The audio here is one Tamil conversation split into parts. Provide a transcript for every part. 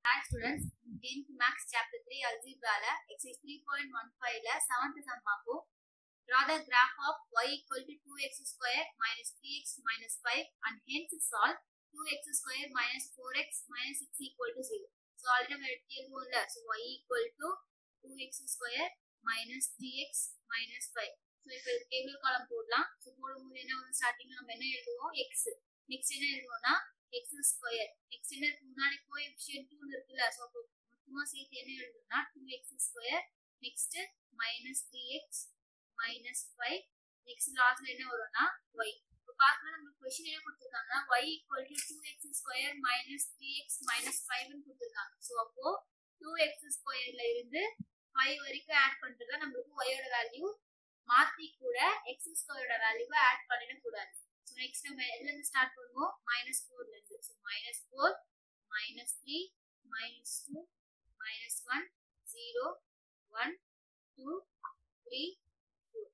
Hi students, 10th Max Chapter 3 Algebra ல exercise 3.15 ல 7th sum பார்ப்போம். Draw the graph of y equal to 2x square minus 3x minus 5 and hence solve 2x square minus 4x minus 6 equal to 0. So already நம்ம எடுத்து எழுதுவோம்ல so y equal to 2x square minus 3x minus 5. So இப்போ டேபிள் காலம் போடலாம் ஸோ போடும்போது என்ன வரும் ஸ்டார்டிங்ல நம்ம என்ன எழுதுவோம் எக்ஸ் நெக்ஸ்ட் என்ன எழுதுவோம்னா எக்ஸ் ஸ்கொயர் நெக்ஸ்ட் என்ன இருக்கு முன்னாடி கோஎஃபிஷியன்ட் டூ இருக்குல்ல ஸோ அப்போ மொத்தமா சேர்த்து என்ன எழுதுனா two X square next minus three X minus five next லாஸ்ட்ல என்ன வரும்னா ஒய் இப்போ பார்க்கலாம் நம்மளுக்கு கொஸ்டின் என்ன கொடுத்துருக்காங்கன்னா Y equal to two X square minus three X minus ஃபைவ்னு கொடுத்துருக்காங்க ஸோ அப்போ டூ எக்ஸ் ஸ்கொயர்ல இருந்து ஃபைவ் வரைக்கும் ஆட் பண்ணிட்டு தான் நம்மளுக்கு ஒயோட வேல்யூ மாத்தி கூட எக்ஸ் ஸ்கொயரோட வேல்யூவை ஆட் பண்ணிட கூடாது ஸோ நெக்ஸ்ட் நம்ம எதுல இருந்து ஸ்டார்ட் பண்ணுவோம் மைனஸ் ஃபோர்ல இருந்து so minus four minus three minus two minus one zero one two three four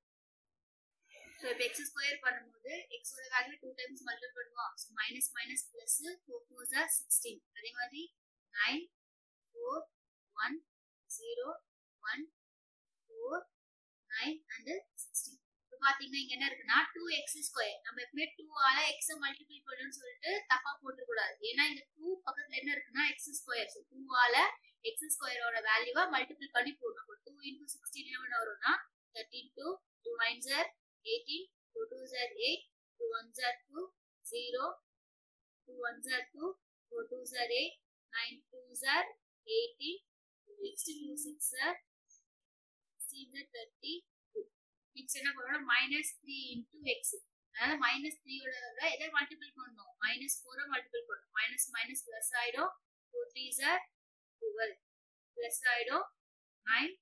so இப்போ எக்ஸ் ஸ்கொயர் பண்ணும்போது எக்ஸோட வேல்யூ டூ டைம்ஸ் மல்டிபிள் பண்ணுவோம் so minus minus plus four four ஜார் சிக்ஸ்டீன் அதே மாதிரி nine four one zero one four nine and sixteen இப்போ பார்த்தீங்கன்னா இங்க என்ன இருக்குன்னா டூ எக்ஸ் ஸ்கொயர் நம்ம எப்பவுமே டூ ஆல எக்ஸ் மல்டிபிள் பண்ணணும்னு சொல்லிட்டு தப்பா போட்டுக்கூடாது ஏன்னா இந்த டூ பக்கத்துல என்ன இருக்குன்னா எக்ஸ் ஸ்கொயர் ஸோ டூ ஆல எக்ஸ் ஸ்கொயரோட வேல்யூவை மல்டிபிள் பண்ணி போடணும் அப்போ டூ இன்டூ சிக்ஸ்டீன் என்ன வரும்னா தேர்ட்டின் டூ டூ நைன் ஜார் எயிட்டீன் டூ டூ ஜார் எயிட் டூ ஒன் ஜார் டூ ஜீரோ டூ ஒன் ஜார் டூ ஃபோர் டூ ஜார் எயிட் நைன் டூ ஜார் எயிட்டீன் நெக்ஸ்ட் டூ சிக்ஸ் ஜார் சிக்ஸ்டீன் தேர்ட்டி நெக்ஸ்ட் என்ன பண்ணணும் மைனஸ் த்ரீ இன்டூ எக்ஸ் அதாவது மைனஸ் த்ரீயோட எதை மல்டிபிள் பண்ணணும் மைனஸ் ஃபோரை மல்டிபிள் பண்ணணும் மைனஸ் மைனஸ் பிளஸ் ஆயிடும் டூ த்ரீ சார் டுவெல் பிளஸ் ஆயிடும் நைன்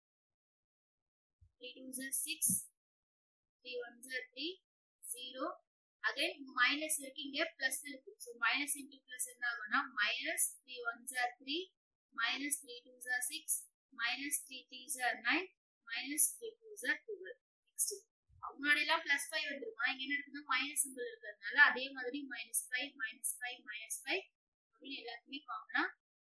த்ரீ டூ சார் சிக்ஸ் த்ரீ ஒன் சார் த்ரீ ஜீரோ அகைன் மைனஸ் இருக்கு இங்க பிளஸ் இருக்கு ஸோ மைனஸ் இன்டூ பிளஸ் என்ன ஆகும்னா மைனஸ் த்ரீ ஒன் சார் த்ரீ மைனஸ் த்ரீ டூ சார் சிக்ஸ் மைனஸ் த்ரீ த்ரீ சார் நைன் மைனஸ் த்ரீ டூ சார் டுவெல் நெக்ஸ்ட் முன்னாடி எல்லாம் பிளஸ் ஃபைவ் வந்துருமா இங்க என்ன இருக்குன்னா மைனஸ் சிம்பிள் இருக்கிறதுனால அதே மாதிரி minus five minus five minus five அப்படின்னு எல்லாத்துக்குமே காமனா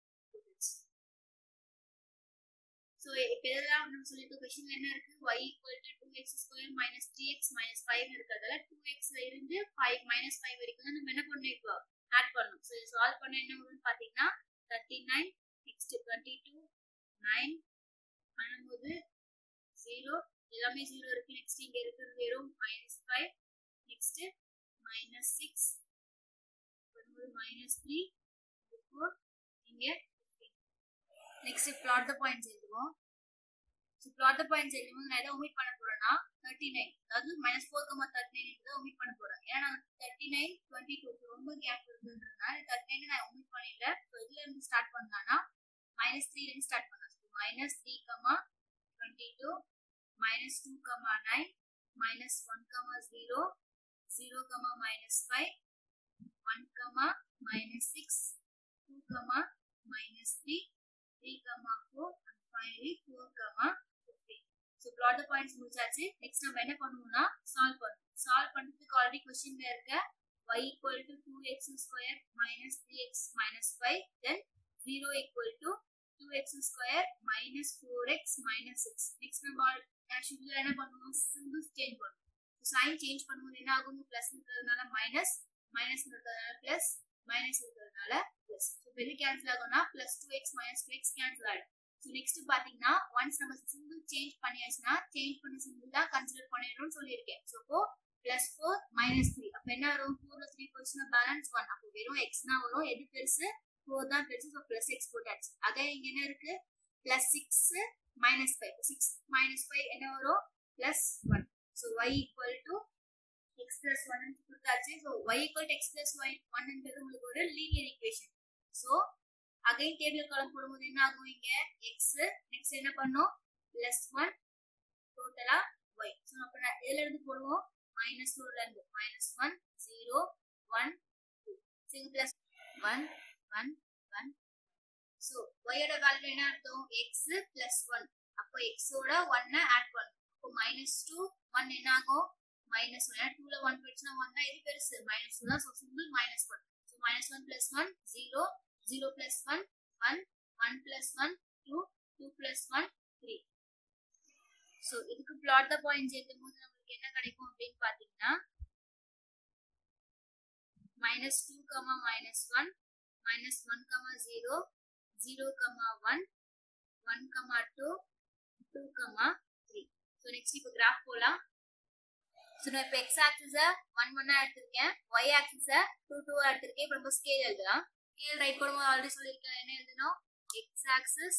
ஸோ இப்போ இதெல்லாம் நம்ம சொல்லிட்டு கொஸ்டின்ல என்ன இருக்கு y equal to two X square minus three X minus five இருக்கிறதால டூ எக்ஸ்ல இருந்து ஃபைவ் மைனஸ் ஃபைவ் வரைக்கும் தான் நம்ம என்ன பண்ணணும் இப்போ ஆட் பண்ணணும் ஸோ சால்வ் பண்ண என்ன வரும்னு பார்த்தீங்கன்னா thirty nine next twenty two nine பண்ணும்போது ஜீரோ எல்லாமே ஜீரோ இருக்கு நெக்ஸ்ட் இங்க இருக்கிறது வெறும் minus five next minus six பண்ணும்போது மைனஸ் த்ரீ ஃபோர் இங்க நெக்ஸ்ட் பிளாட் த பாயிண்ட்ஸ் எழுதுவோம் ஸோ பிளாட் த பாயிண்ட்ஸ் எழுதும்போது நான் எதை ஒமிட் பண்ண போறேன்னா தேர்ட்டி நைன் அதாவது minus four comma thirty nine தான் ஒமிட் பண்ண போறேன் ஏன்னா நான் தேர்ட்டி நைன் டுவெண்ட்டி டூ ரொம்ப கேப் இருக்குன்றதுனால தேர்ட்டி நைன் நான் ஒமிட் பண்ணிட்டேன் ஸோ இதுல இருந்து ஸ்டார்ட் பண்ணலாம்னா மைனஸ் த்ரீல இருந்து ஸ்டார்ட் பண்ணலாம் so minus three comma twenty two minus 2 comma 9 minus 1 comma 0 0 comma minus 5 1 comma minus 6 2 comma minus 3 3 comma 4 and finally 4 comma 15 so plot the points முடிச்சாச்சு நெக்ஸ்ட் நம்ம என்ன பண்ணுவோம்னா சால்வ் பண்ணுவோம் சால்வ் பண்றதுக்கு ஆல்ரெடி क्वेश्चनல இருக்க y equal to 2x square minus 3x minus 5 then 0 equal to 2x square minus 4x minus 6 next நம்ம ஆக்சுவலி என்ன பண்ணுவோம் சிம்பிள்ஸ் சேஞ்ச் பண்ணுவோம் சைன் சேஞ்ச் பண்ணும்போது என்ன ஆகும் பிளஸ் இருக்கிறதுனால மைனஸ் மைனஸ் இருக்கிறதுனால பிளஸ் மைனஸ் இருக்கிறதுனால பிளஸ் ஸோ வெளியே கேன்சல் ஆகும்னா plus two X minus two X cancel ஆகிடும் ஸோ நெக்ஸ்ட் பார்த்தீங்கன்னா ஒன்ஸ் நம்ம சிம்பிள் சேஞ்ச் பண்ணியாச்சுன்னா சேஞ்ச் பண்ண சிம்பிள் தான் கன்சிடர் பண்ணிடணும்னு சொல்லியிருக்கேன் ஸோ அப்போ பிளஸ் ஃபோர் மைனஸ் த்ரீ அப்போ என்ன வரும் ஃபோர்ல த்ரீ போச்சுன்னா பேலன்ஸ் ஒன் அப்போ வெறும் எக்ஸ் தான் வரும் எது பெருசு ஃபோர் தான் பெருசு ஸோ பிளஸ் எக்ஸ் போட்டாச்சு அதே இங்க என்ன இருக்கு plus six minus five six minus five என்ன வரும் plus one so Y equal to X plus one கொடுத்தாச்சு so Y equal to X plus Y ஒன்ன்றது உங்களுக்கு ஒரு linear equation so again table column போடும்போது என்ன ஆகும் இங்க எக்ஸ் நெக்ஸ்ட் என்ன பண்ணும் பிளஸ் ஒன் டோட்டலா ஒய் ஸோ அப்போ நான் எதுல இருந்து போடுவோம் மைனஸ் ஃபோர்ல இருந்து minus one zero one two so plus one one one so ஒயோட வேல்யூ என்ன அர்த்தம் எக்ஸ் பிளஸ் ஒன் அப்போ எக்ஸோட ஒன்னை ஆட் பண்ணும் அப்போ மைனஸ் டூ ஒன் என்ன ஆகும் மைனஸ் ஒன் டூல ஒன் போயிடுச்சுன்னா ஒன் தான் எது பெருசு மைனஸ் டூ தான் so simple minus one so minus one plus one zero zero plus one one one plus one two two plus one three so இதுக்கு பிளாட் த பாயிண்ட்ஸ் எழுதும் போது நம்மளுக்கு என்ன கிடைக்கும் அப்படின்னு பார்த்தீங்கன்னா minus two comma minus one minus one comma zero zero comma one one comma two two comma three so next இப்போ கிராஃப் போகலாம் ஸோ நான் இப்போ எக்ஸ் ஆக்சிஸை ஒன் ஒன்னா எடுத்திருக்கேன் ஒய் ஆக்சிஸை டூ டூவா எடுத்திருக்கேன் இப்போ நம்ம ஸ்கேல் எழுதலாம் ஸ்கேல் ரைட் பண்ணும்போது ஆல்ரெடி சொல்லியிருக்கேன் என்ன எழுதணும் X axis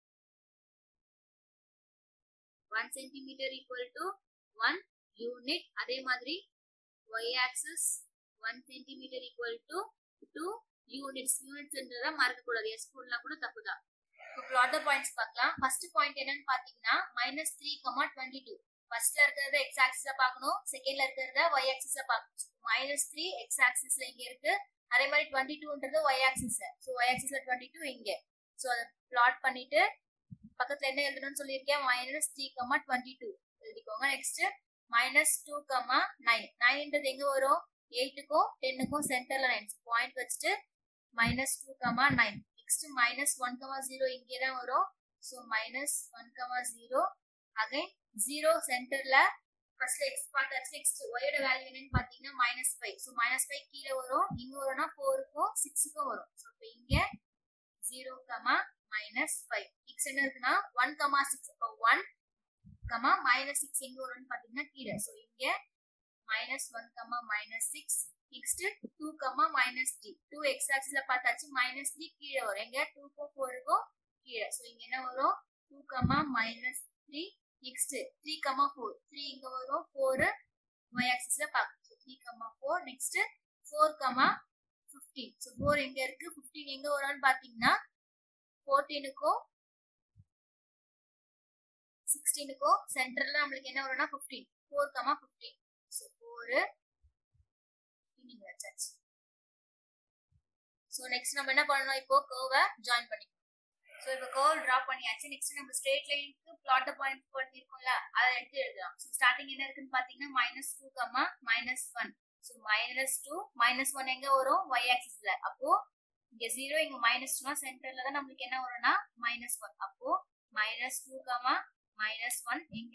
one centimetre equal to one unit அதே மாதிரி Y axis one centimetre equal to two units யூனிட்ஸ்ன்றத மறக்கக்கூடாது எஸ் போடலாம் கூட தப்பு தான் இப்போ பிளாட் பாயிண்ட்ஸ் பார்க்கலாம் ஃபர்ஸ்ட் பாயிண்ட் என்னன்னு பாத்தீங்கன்னா minus three comma twenty two ஃபர்ஸ்ட்ல இருக்கிறத எக்ஸ் ஆக்சிஸ்ல பார்க்கணும் செகண்ட்ல இருக்கிறத ஒய் ஆக்சிஸ்ல பார்க்கணும் மைனஸ் த்ரீ எக்ஸ் ஆக்சிஸ்ல இங்க இருக்கு அதே மாதிரி டுவெண்ட்டி டூன்றது ஒய் ஆக்சிஸ் ஸோ ஒய் ஆக்சிஸ்ல டுவெண்ட்டி டூ இங்க ஸோ அதை பிளாட் பண்ணிட்டு பக்கத்துல என்ன எழுதணும்னு சொல்லியிருக்கேன் minus three comma twenty two எழுதிக்கோங்க next minus two comma nine நைன்ன்றது எங்க வரும் எயிட்டுக்கும் டென்னுக்கும் சென்டர்ல நைன் பாயிண்ட் வச்சுட்டு minus two comma nine next minus one comma zero இங்கே தான் வரும் so minus one comma zero again zero சென்டர்ல ஃபர்ஸ்ட் எக்ஸ் பார்த்தாச்சு நெக்ஸ்ட் ஒயோட வேல்யூ என்னன்னு பாத்தீங்கன்னா minus five so minus five கீழே வரும் இங்க வரும்னா ஃபோருக்கும் சிக்ஸுக்கும் வரும் ஸோ இப்போ இங்க zero comma minus five X என்ன இருக்குன்னா ஒன் கமா சிக்ஸ் இப்போ ஒன் கமா மைனஸ் சிக்ஸ் எங்க வரும்னு பாத்தீங்கன்னா கீழே ஸோ இங்க minus one comma minus six next two comma minus three two X ஆக்சிஸ்ல பார்த்தாச்சு மைனஸ் த்ரீ கீழே வரும் எங்க டூக்கும் ஃபோருக்கும் கீழே ஸோ இங்க என்ன வரும் two comma minus three next three comma four three இங்க வரும் ஃபோர் ஒய் ஆக்சிஸ்ல பார்க்கணும் three comma four next four comma fifteen so four எங்க இருக்கு ஃபிஃப்டீன் எங்க வரும்னு பாத்தீங்கன்னா ஃபோர்டீனுக்கும் சிக்ஸ்டீனுக்கும் சென்டர்ல நம்மளுக்கு என்ன வரும்னா fifteen four comma fifteen so four நீங்க வச்சாச்சு ஸோ நெக்ஸ்ட் நம்ம என்ன பண்ணணும் இப்போ கர்வை ஜாயின் பண்ணிக்கணும் ஸோ இப்போ கர்வ் ட்ரா பண்ணியாச்சு நெக்ஸ்ட் நம்ம ஸ்ட்ரெயிட் லைனுக்கு பிளாட் பாயிண்ட் பண்ணிருக்கோம்ல அதை எடுத்து எழுதலாம் ஸோ ஸ்டார்டிங் என்ன இருக்குன்னு பார்த்தீங்கன்னா minus two comma minus one so minus two minus one எங்க வரும் ஒய் ஆக்சிஸ்ல அப்போ இங்க ஜீரோ இங்க மைனஸ் டூனா சென்டர்ல தான் நம்மளுக்கு என்ன வரும்னா மைனஸ் ஒன் அப்போ minus two comma minus one இங்க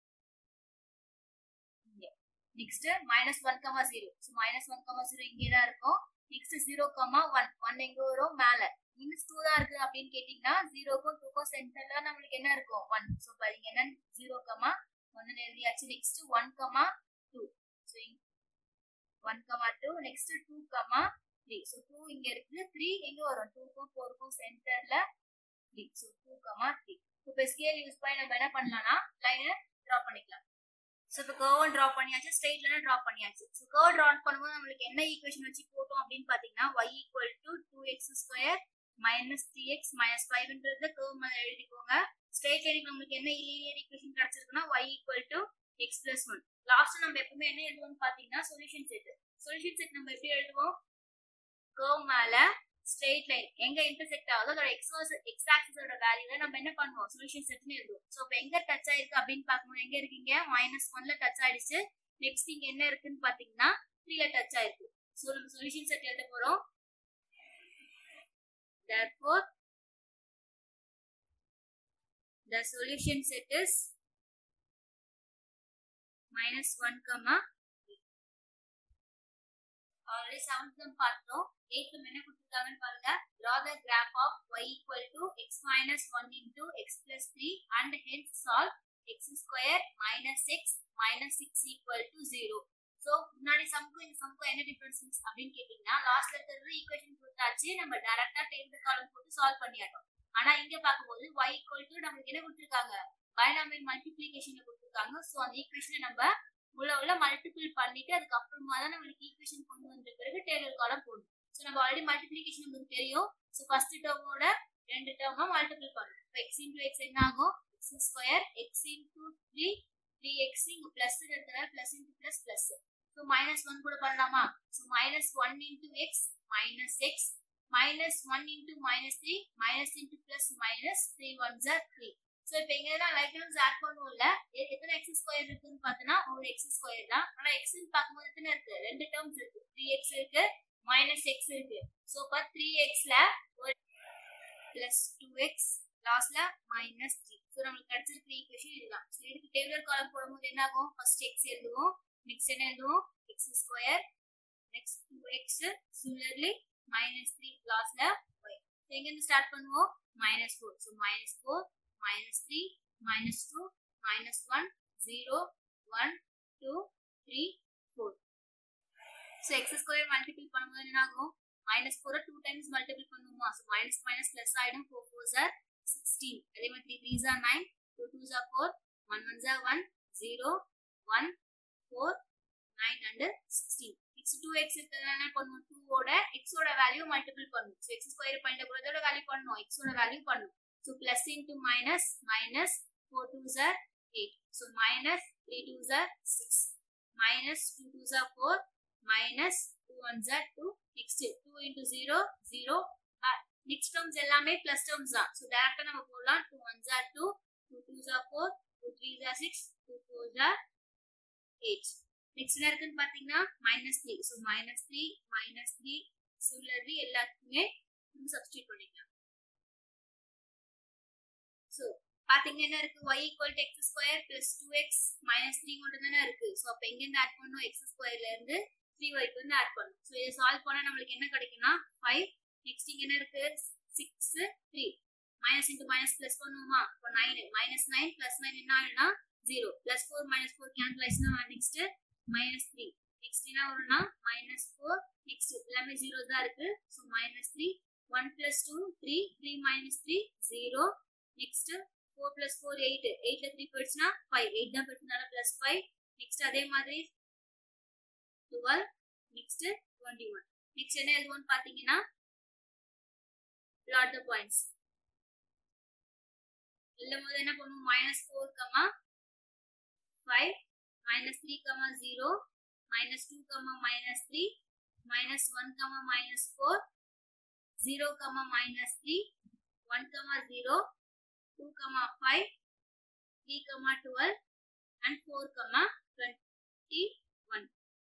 next minus one comma zero so minus one comma zero இங்கே தான் இருக்கும் next zero comma one one எங்க வரும் மேல மைனஸ் டூ தான் இருக்கு அப்படின்னு கேட்டீங்கன்னா ஜீரோக்கும் டூக்கும் சென்டர்ல நம்மளுக்கு என்ன இருக்கும் ஒன் ஸோ பாருங்க என்ன ஜீரோ கமா ஒன்னு எழுதியாச்சு next one comma two so one comma two next two comma three so two இங்க இருக்கு த்ரீ எங்க வரும் டூக்கும் ஃபோருக்கும் சென்டர்ல three so two comma three இப்போ ஸ்கேல் யூஸ் பண்ணி நம்ம என்ன பண்ணலாம்னா லைனை ட்ரா பண்ணிக்கலாம் ஸோ இப்போ கர்வ் ட்ரா பண்ணியாச்சு ஸ்ட்ரெயிட் லைனை ட்ரா பண்ணியாச்சு ஸோ கர்வ் ட்ரா பண்ணும்போது நம்மளுக்கு என்ன ஈக்குவேஷன் வச்சு போட்டோம் அப்படின்னு பார்த்தீங்கன்னா Y equal to two X square minus three X minus ஃபைவ்ன்றது கர்வ் மேலே எழுதிக்கோங்க ஸ்ட்ரெயிட் லைனுக்கு நம்மளுக்கு என்ன லீனியர் ஈக்குவேஷன் கிடைச்சிருக்குன்னா Y equal to X plus one last நம்ம எப்பவுமே என்ன எழுதுவோம்னு பார்த்தீங்கன்னா சொல்யூஷன் செட் சொல்யூஷன் செட் நம்ம எப்படி எழுதுவோம் கர்வ் மேலே ஸ்ட்ரெயிட் லைன் எங்க இன்டர்செக்ட் ஆகுதோ அதோட எக்ஸ் எக்ஸ் ஆக்சிஸோட வேல்யூல நம்ம என்ன பண்ணுவோம் சொல்யூஷன் செட்னு எழுதுவோம் ஸோ இப்போ எங்க டச் ஆயிருக்கு அப்படின்னு பார்க்கும்போது எங்க இருக்கீங்க மைனஸ் ஒன்ல டச் ஆயிடுச்சு நெக்ஸ்ட் இங்க என்ன இருக்குன்னு பாத்தீங்கன்னா த்ரீல டச் ஆயிருக்கு ஸோ நம்ம சொல்யூஷன் செட் எழுத போறோம் therefore the solution set is minus 1 comma already seventh sum பார்த்தோம் எயித் சம் என்ன கொடுத்துருக்காங்கன்னு பாருங்க draw the graph of y equal to x minus 1 into x plus 3 and hence solve x square minus x minus 6 equal to 0 so முன்னாடி சம்க்கும் இந்த சம்க்கும் என்ன டிஃபரன்ஸ் அப்படின்னு கேட்டீங்கன்னா லாஸ்ட்ல இருக்கிறது ஈக்குவேஷன் கொடுத்தாச்சு நம்ம டைரக்டா டென்த் காலம் போட்டு சால்வ் பண்ணியாட்டோம் ஆனா இங்க பார்க்கும்போது y equal to நம்மளுக்கு என்ன கொடுத்துருக்காங்க பைனாமியல் மல்டிப்ளிகேஷன்ல கொடுத்துருக்காங்க ஸோ அந்த ஈக்குவேஷனை நம்ம உள்ள உள்ள மல்டிபிள் பண்ணிட்டு அதுக்கப்புறமா தான் நம்மளுக்கு ஈக்குவேஷன் கொண்டு வந்த பிறகு டேலர் காலம் போடணும் ஸோ நம்ம ஆல்ரெடி மல்டிப்ளிகேஷன் நமக்கு தெரியும் ஸோ ஃபர்ஸ்ட் டேர்மோட ரெண்டு டேர்மா மல்டிபிள் பண்ணணும் இப்போ எக்ஸ் இன்டூ எக்ஸ் என்ன ஆகும் x square x into three three x இங்க பிளஸ் இருக்கிறதால plus into plus plus so minus one கூட பண்ணலாமா so minus one into x minus x minus one into minus three minus into plus minus three one ஜார் த்ரீ ஸோ இப்போ எங்க தான் லைக் டேர்ம்ஸ் ஆட் பண்ணுவோம்ல எத்தனை எக்ஸ் ஸ்கொயர் இருக்குன்னு பார்த்தோன்னா ஒரு எக்ஸ் ஸ்கொயர் தான் ஆனால் எக்ஸ்ன்னு பார்க்கும்போது எத்தனை இருக்கு ரெண்டு டேர்ம்ஸ் இருக்கு த்ரீ எக்ஸ் இருக்கு மைனஸ் எக்ஸ் இருக்கு ஸோ இப்போ த்ரீ எக்ஸ்ல ஒரு பிளஸ் டூ எக்ஸ் லாஸ்ட்ல மைனஸ் த்ரீ ஸோ நம்மளுக்கு கிடைச்சிருக்கிற ஈக்குவேஷன் இதுதான் ஸோ இதுக்கு டேபிளர் காலம் போடும்போது என்ன ஆகும் ஃபர்ஸ்ட் எக்ஸ் எழுதுவோம் நெக்ஸ்ட் என்ன எழுதுவோம் x square next two x similarly minus three லாஸ்ட்ல ஒய் ஸோ எங்கேருந்து ஸ்டார்ட் பண்ணுவோம் minus four so minus four minus three minus two minus one zero one two three four so x square multiple பண்ணும்போது என்ன ஆகும் மைனஸ் ஃபோரை டூ டைம்ஸ் மல்டிபிள் பண்ணுவோமா ஸோ மைனஸ் மைனஸ் பிளஸ் ஆகிடும் ஃபோர் ஃபோர் சார் சிக்ஸ்டீன் அதே மாதிரி த்ரீ த்ரீ ஜார் நைன் டூ டூ ஜார் ஃபோர் ஒன் ஒன் ஜார் one zero one four nine and sixteen next two x இருக்கிறது என்ன பண்ணுவோம் டூவோட எக்ஸோட வேல்யூ மல்டிபிள் பண்ணும் ஸோ எக்ஸ் ஸ்கொயர் பண்ணிட்ட கூட இதோட வேல்யூ பண்ணும் எக்ஸோட வேல்யூ பண்ணும் so plus into minus minus four two ஜார் eight so minus three two ஜார் சிக்ஸ் மைனஸ் டூ டூ ஜார் ஃபோர் மைனஸ் டூ ஒன் ஜார் two next two into zero zero next terms எல்லாமே பிளஸ் டேர்ம்ஸ் தான் ஸோ டேரக்டா நம்ம போடலாம் டூ ஒன் ஜார் டூ டூ டூ ஜார் ஃபோர் டூ த்ரீ ஜார் சிக்ஸ் டூ ஃபோர் ஜார் எயிட் நெக்ஸ்ட் என்ன இருக்குன்னு பாத்தீங்கன்னா minus three so minus three minus three similarly எல்லாத்துக்குமே நம்ம சப்ஸ்டியூட் பண்ணிக்கலாம் ஸோ பாத்தீங்கன்னா என்ன இருக்கு y equal to x square plus two X minus three மட்டும் தானே இருக்கு ஸோ அப்போ எங்கேருந்து ஆட் பண்ணணும் எக்ஸ் ஸ்கொயர்ல இருந்து த்ரீ ஒய்க்கு வந்து ஆட் பண்ணணும் ஸோ இதை சால்வ் பண்ணா நம்மளுக்கு என்ன கிடைக்கும்னா ஃபைவ் நெக்ஸ்ட் இங்க என்ன இருக்கு six three minus into minus plus பண்ணுவோமா இப்போ nine minus nine plus nine என்ன ஆகுதுன்னா zero plus four minus four cancel ஆயிடுச்சுன்னா நெக்ஸ்ட் மைனஸ் த்ரீ நெக்ஸ்ட் என்ன வரும்னா மைனஸ் ஃபோர் நெக்ஸ்ட் எல்லாமே ஜீரோ தான் இருக்கு so minus three one plus two three three minus three zero next four plus four eight எயிட்ல த்ரீ போயிடுச்சுன்னா ஃபைவ் எயிட் தான் போயிடுச்சுனால பிளஸ் ஃபைவ் நெக்ஸ்ட் அதே மாதிரி twelve next twenty one next என்ன எழுதுவோம்னு பார்த்தீங்கன்னா plot the points எழுதும் போது என்ன பண்ணுவோம் minus four comma five minus three comma zero minus two comma minus three minus one comma minus four zero comma minus three one comma zero two comma five three comma twelve and four comma twenty one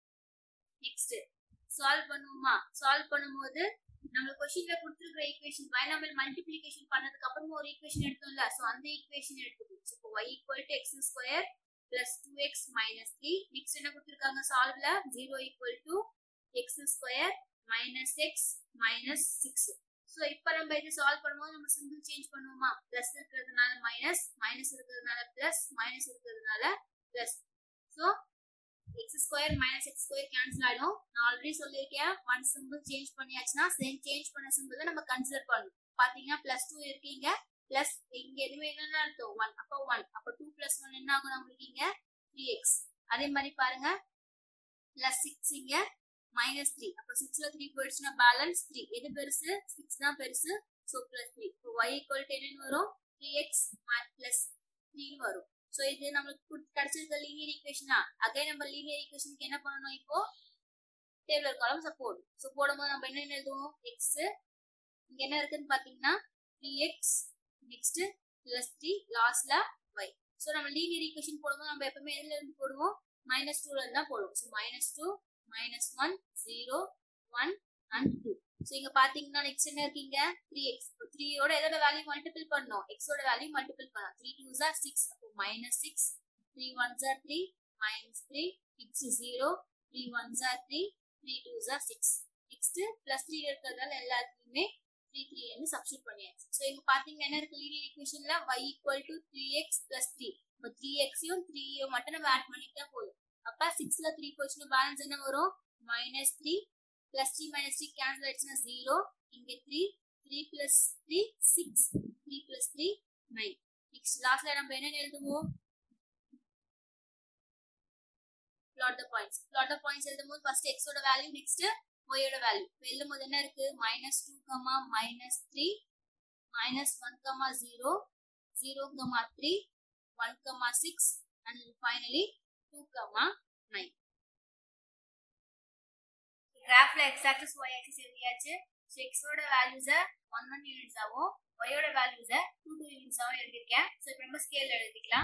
next solve பண்ணுவோமா சால்வ் பண்ணும்போது நம்ம கொஸ்டின்ல கொடுத்துருக்கிற ஈக்குவேஷன் பைனாமியல் மல்டிப்ளிகேஷன் பண்ணதுக்கு அப்புறமா ஒரு ஈக்குவேஷன் எடுத்தோம்ல சோ அந்த ஈக்குவேஷன் எடுத்துக்கணும் so y equal to x square plus two X minus three next என்ன கொடுத்துருக்காங்க சால்வ்ல zero equal to x square minus x minus six so இப்போ நம்ம இது சால்வ் பண்ணும்போது நம்ம சிம்பிள் சேஞ்ச் பண்ணுவோமா பிளஸ் இருக்கிறதுனால மைனஸ் மைனஸ் இருக்கிறதுனால பிளஸ் மைனஸ் இருக்கிறதுனால plus so x square minus x square cancel ஆயிடும் நான் ஆல்ரெடி சொல்லியிருக்கேன் ஒன் சிம்பிள் சேஞ்ச் பண்ணியாச்சுன்னா சேம் சேஞ்ச் பண்ண சிம்பிள் தான் நம்ம கன்சிடர் பண்ணணும் பாத்தீங்கன்னா பிளஸ் டூ இருக்கீங்க பிளஸ் இங்க எதுவுமே என்னன்னு அர்த்தம் ஒன் அப்போ ஒன் அப்போ டூ பிளஸ் ஒன் என்ன ஆகும் நம்மளுக்கு இங்க த்ரீ எக்ஸ் அதே மாதிரி பாருங்க பிளஸ் சிக்ஸ் இங்க மைனஸ் த்ரீ அப்போ சிக்ஸ்ல த்ரீ போயிடுச்சுன்னா பேலன்ஸ் த்ரீ எது பெருசு சிக்ஸ் தான் பெருசு ஸோ பிளஸ் த்ரீ இப்போ ஒய் ஈக்குவல் டு என்னன்னு வரும் த்ரீ எக்ஸ் பிளஸ் த்ரீன்னு வரும் சோ இது நம்மளுக்கு கிடைச்சிருக்க லீனியர் ஈக்குவேஷன் தான் அகைன் நம்ம லீனியர் ஈக்குவேஷனுக்கு என்ன பண்ணணும் இப்போ டேபிள் காலம் சப்போர்ட் ஸோ போடும்போது நம்ம என்ன எழுதுவோம் எக்ஸ் இங்க என்ன இருக்குன்னு பாத்தீங்கன்னா three x next plus three லாஸ்ட்ல ஒய் ஸோ நம்ம லீனியர் ஈக்குவேஷன் போடும்போது நம்ம எப்பவுமே எதுல இருந்து போடுவோம் மைனஸ் டூல இருந்து தான் போடுவோம் so minus two minus one zero one and two so இங்க பாத்தீங்கன்னா நெக்ஸ்ட் என்ன இருக்கீங்க த்ரீ எக்ஸ் த்ரீயோட எதோட வேல்யூ மல்டிபிள் பண்ணோம் எக்ஸோட வேல்யூ மல்டிபிள் பண்ணலாம் த்ரீ டூ ஜார் சிக்ஸ் அப்போ மைனஸ் சிக்ஸ் த்ரீ ஒன் ஜார் three minus three six zero three one ஜார் த்ரீ த்ரீ டூ ஜார் சிக்ஸ் நெக்ஸ்ட் பிளஸ் த்ரீ இருக்கிறதால எல்லாத்துலயுமே த்ரீ த்ரீ வந்து சப்ஸ்டியூட் பண்ணியாச்சு ஸோ இங்க பாத்தீங்கன்னா என்ன இருக்கு லீனியர் ஈக்குவேஷன்ல y equal to three x plus three இப்போ த்ரீ எக்ஸையும் த்ரீயும் மட்டும் நம்ம ஆட் பண்ணிட்டா போதும் அப்ப சிக்ஸ்ல த்ரீ போச்சுன்னா பேலன்ஸ் என்ன வரும் minus three plus three minus three cancel ஆயிடுச்சுன்னா ஜீரோ இங்க three three plus three six three plus three nine next லாஸ்ட்ல நம்ம என்ன எழுதுவோம் plot the points plot the points எழுதும்போது ஃபர்ஸ்ட் x ஓட வேல்யூ நெக்ஸ்ட் y ஓட வேல்யூ எழுதும் போது என்ன இருக்கு minus two comma minus three minus one comma zero zero comma three one comma six and finally two comma nine கிராஃப்ல எக்ஸ் ஆக்சிஸ் ஒய் ஆக்சிஸ் எழுதியாச்சு ஸோ எக்ஸோட வேல்யூஸை ஒன் ஒன் யூனிட்ஸ் ஆகும் ஒயோட வேல்யூஸை டூ டூ யூனிட்ஸ் ஆகும் எழுதியிருக்கேன் ஸோ இப்போ நம்ம ஸ்கேல் எழுதிக்கலாம்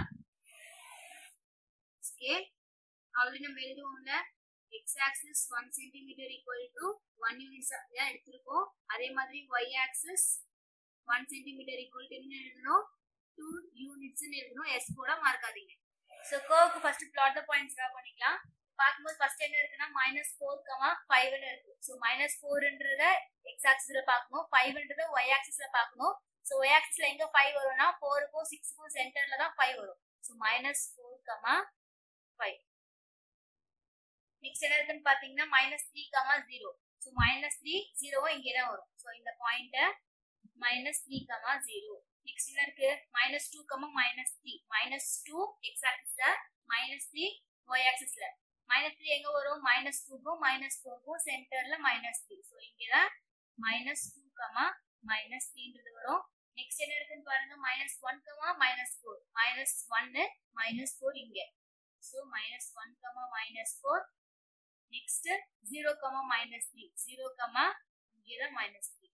ஸ்கேல் ஆல்ரெடி நம்ம எழுதுவோம்ல x axis one centimetre equal to one units தான் எடுத்திருக்கோம் அதே மாதிரி Y axis one centimetre equal to என்ன எழுதணும் டூ யூனிட்ஸ்னு எழுதணும் எஸ் கூட மறக்காதீங்க ஸோ கர்வுக்கு first plot the points draw பண்ணிக்கலாம் பார்க்கும்போது ஃபர்ஸ்ட் என்ன இருக்குன்னா மைனஸ் ஃபோர் கமா ஃபைவ்னு இருக்கு ஸோ மைனஸ் ஃபோர்ன்றத எக்ஸ் ஆக்சிஸ்ல பார்க்கணும் ஃபைவ்ன்றத ஒய் ஆக்சிஸ்ல பார்க்கணும் ஸோ ஒய் ஆக்சிஸ்ல எங்க ஃபைவ் வரும்னா ஃபோருக்கும் சிக்ஸுக்கும் சென்டர்ல தான் ஃபைவ் வரும் so minus four comma five next என்ன இருக்குன்னு பாத்தீங்கன்னா minus three comma zero so minus three ஜீரோவும் இங்கே தான் வரும் ஸோ இந்த பாயிண்ட்டை minus three comma zero next என்ன இருக்கு minus two comma minus three minus two X ஆக்சிஸ்ல மைனஸ் த்ரீ ஒய் ஆக்சிஸ்ல மைனஸ் த்ரீ எங்க வரும் மைனஸ் டூக்கும் மைனஸ் ஃபோருக்கும் சென்டர்ல மைனஸ் த்ரீ ஸோ இங்கதான் மைனஸ் டூ கமா மைனஸ் த்ரீன்றது வரும் நெக்ஸ்ட் என்ன இருக்குன்னு பாருங்க minus one comma minus four minus ஒன்னு மைனஸ் ஃபோர் இங்க so minus one comma minus four next zero comma minus three zero comma இங்கேதான் minus three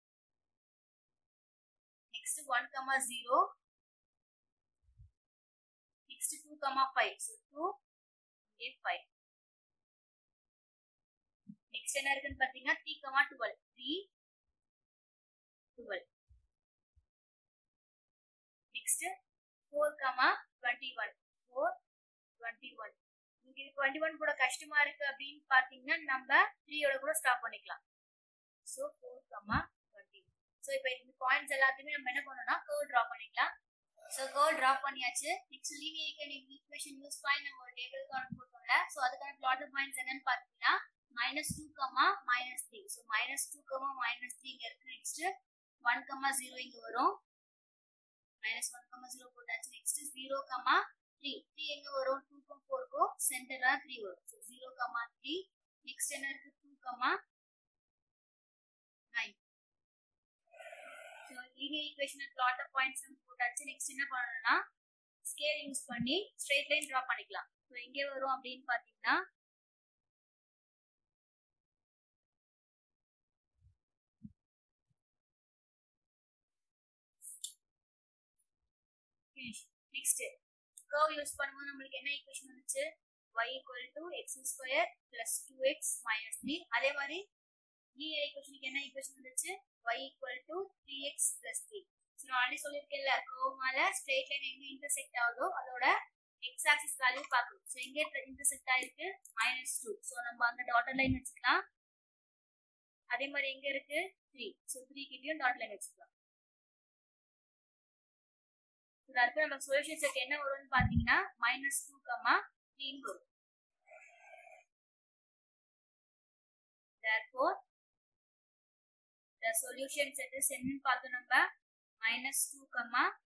next one comma zero next two comma five so two இங்கே ஃபைவ் நெக்ஸ்ட் என்ன இருக்குன்னு பார்த்தீங்கன்னா three comma twelve three twelve next four comma twenty one four twenty one இங்க டுவெண்ட்டி ஒன் கூட கஷ்டமா இருக்கு அப்படின்னு பாத்தீங்கன்னா நம்ம த்ரீயோட கூட ஸ்டாப் பண்ணிக்கலாம் so four comma twenty so இப்போ இந்த பாயிண்ட்ஸ் எல்லாத்தையுமே நம்ம என்ன பண்ணணும்னா கர்வ் ட்ரா பண்ணிக்கலாம் ஸோ கர்வ் ட்ரா பண்ணியாச்சு நெக்ஸ்ட் லீனியர் ஈக்குவேஷன் யூஸ் பண்ணி நம்ம ஒரு டேபிள் கவுண்ட் போட்டோம்ல ஸோ அதுக்கான பிளாட் பாயிண்ட்ஸ் என்னன்னு பார்த்தீங்கன்னா minus two comma minus three so minus two comma minus three இங்கே இருக்கு நெக்ஸ்ட் ஒன் கமா ஜீரோ இங்கே வரும் மைனஸ் ஒன் கமா ஜீரோ போட்டாச்சு next zero comma three three எங்க வரும் டூக்கும் ஃபோருக்கும் சென்டரா த்ரீ வரும் so zero comma three next என்ன இருக்கு two comma nine so linear equation plot points போட்டாச்சு நெக்ஸ்ட் என்ன பண்ணணும்னா ஸ்கேல் யூஸ் பண்ணி ஸ்ட்ரெயிட் லைன் ட்ரா பண்ணிக்கலாம் ஸோ எங்கே வரும் அப்படின்னு பார்த்தீங்கன்னா நெக்ஸ்ட் கர்வ் யூஸ் பண்ணும்போது நம்மளுக்கு என்ன ஈக்குவேஷன் வந்துச்சு y equal to x square plus 2x minus 3 அதே மாதிரி லீனியர் ஈக்குவேஷனுக்கு என்ன ஈக்குவேஷன் வந்துச்சு y equal to 3x plus 3 so நான் ஆல்ரெடி சொல்லியிருக்கேன்ல கர்வ் மேல ஸ்ட்ரெயிட் லைன் எங்க இன்டர்செக்ட் ஆகுதோ அதோட எக்ஸ் ஆக்சிஸ் வேல்யூ பார்க்கணும் ஸோ எங்க இன்டர்செக்ட் ஆயிருக்கு மைனஸ் டூ ஸோ நம்ம அங்க டாட்டர் லைன் வச்சுக்கலாம் அதே மாதிரி எங்க இருக்கு த்ரீ ஸோ த்ரீ கிட்டயும் டாட் லைன் வச்சுக்கலாம் அடுத்து நம்ம சொல்யூஷன் செட் என்ன வரும்னு பாத்தீங்கன்னா மைனஸ் டூ கமா த்ரீன்னு வரும் therefore the solution set is என்னன்னு பார்த்தோம் நம்ம மைனஸ் டூ கமா